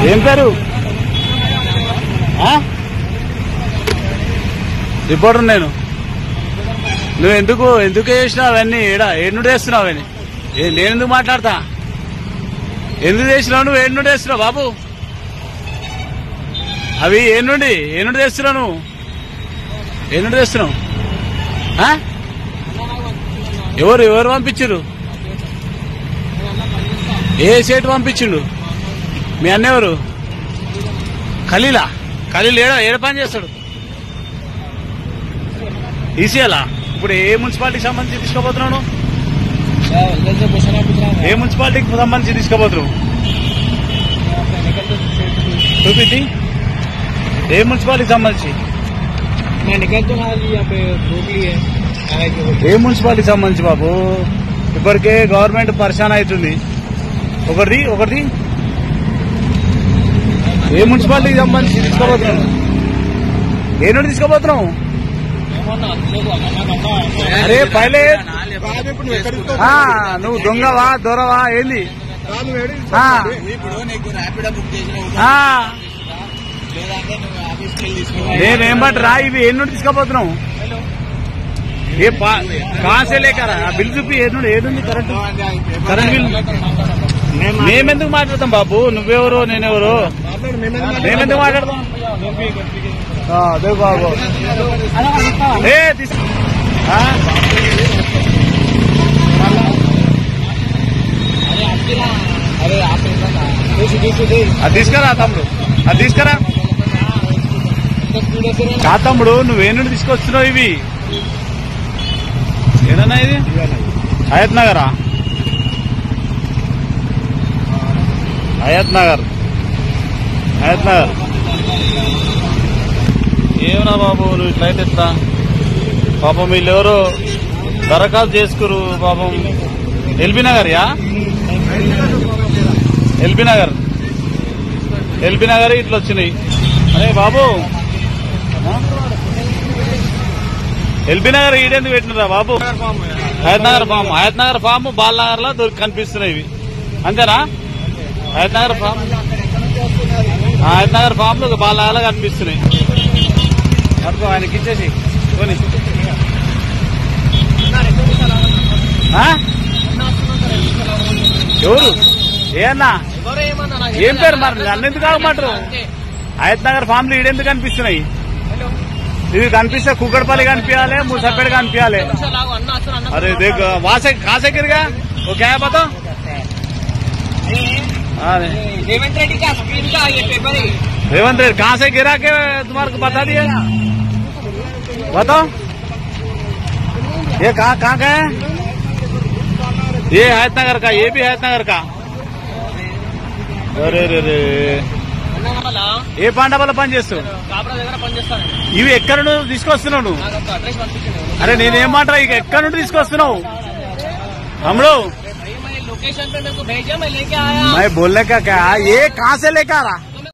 ఏం పేరు ఆ? రిపోర్టర్ నేను నువ్వు ఎందుకు ఎందుకు చేసినావు అవన్నీ ఏడా ఎన్నుడు వేస్తున్నావు అవన్నీ ఏ- నేను ఎందుకు మాట్లాడతా ఎందుకు చేసినావు నువ్వు ఎన్నుడు వేస్తున్నావు బాబు అవి ఏ నుండి ఏ నుండి తెస్తున్నావు నువ్వు ఏ నుండి తెస్తున్నావు ఆ? ఎవరు ఎవరు పంపించారు ఏ సేటు పంపించిండు మీ అన్న ఎవరు ఖలీలా ఖలీల్ ఏడ ఏడ పని చేస్తాడు ఈసీఎలా ఇప్పుడు ఏ మున్సిపాలిటీకి సంబంధించి తీసుకోబోతున్నావు उधर से क्वेश्चन पूछ रहा ఏ మున్సిపాలిటీకి సంబంధించి తీసుకోబోతున్నావు చూపించి ఏ మున్సిపాలిటీకి సంబంధించి मैं निकल तो हाँ जी यहाँ पे रोक ली है आगे की बोल ఏ మున్సిపాలిటీకి సంబంధించి బాబు ఇప్పటికే గవర్నమెంట్ పరిశాన్ అవుతుంది ఒకటి ఒకటి ఏ మున్సిపాలిటీకి సంబంధించి తీసుకోబోతున్నావు ఏ నుండి తీసుకోబోతున్నావు అరే పైలే ఆ, నువ్వు దొంగవా దొరవా ఏంది ఆ, ఇప్పుడు నీకు ర్యాపిడో బుక్ చేసిన ఆ, లేదంటే నువ్వు ఆఫీస్కి వెళ్ళి తీసుకో నేనేం బట్ రా ఇవి ఏ నుండి తీసుకోబోతున్నావు ఏ పా- కాసే లేకరా ఆ బిల్ చూపి ఏ నుండి ఏడుంది కరెంట్ కరెంట్ బిల్ మేమెందుకు మాట్లాడతాం బాబు నువ్వెవరు నేనెవరు మేమెందుకు మాట్లాడతాం ఆ, అదే బాబు ఏ తీస్- ఆ? अरे आप सीधे सीधे అది తీసుకురా తమ్ముడు అది తీసుకురా पूरे से కా తమ్ముడు నువ్వే నుండి తీసుకొస్తున్నావు ఇవి ఏదన్నా ఇది హయత్ నగరా హయత్ నగర్ హయత్ నగర్ ఏమన్నా బాబు నువ్వు ఇట్లయితే ఎట్లా పాపం వీళ్ళెవరో దరఖాస్తు చేసుకురు పాపం ఎల్బీ నగర్ యా ఎల్బీ నగర్ ఎల్బీ నగర్ ఇట్లా వచ్చినాయి అరే బాబు ఎల్బీ నగర్ ఈడెందుకు పెట్టినరా బాబు హయత్ నగర్ ఫామ్ హయత్ నగర్ ఫామ్ బాల్ నగర్ లో దొరికి కనిపిస్తున్నాయి ఇవి అంతేనా హయత్ నగర్ ఫామ్ ఆ, హయత్ నగర్ ఫామ్ లో బాల్ నగర్ లో కనిపిస్తున్నాయి పడుకో ఆయనకి ఇచ్చేసి కొని ఆ? ఎవరు ఏ అన్నా ఏం పేరు మరి నన్ను ఎందుకు ఆగమంటారు హయత్ నగర్ ఫామ్ లో ఈడెందుకు కనిపిస్తున్నాయి ఇది కనిపిస్తే కుక్కడపల్లి కనిపించాలి ముసపేట కనిపించాలి अरे देख वहाँ से कहाँ से गिर गया वो क्या है बताओ अरे रेवंत रेड्डी का स्क्रीन का ये पेपर है रेवंत रेड्डी कहाँ से गिरा के तुम्हारे को बता दिया बताओ ये कहाँ कहाँ का है ये हैत नगर का ये भी हैत नगर का అరే రే రే వల్ల ఏ పాండవల పని చేస్తావు కాపరా దగ్గర పనిచేస్తాను ఇవి ఎక్కడ నుండి తీసుకొస్తున్నావు నువ్వు నాకు ఒక అడ్రస్ పంపించండి అరే నేనేమంటా ఇక ఎక్కడ నుండి తీసుకొస్తున్నావు తమ్ముడు भाई मैं लोकेशन पे मेरे को भेजा मैं लेके आया मैं बोलने का क्या ये कहाँ से लेकर आ रहा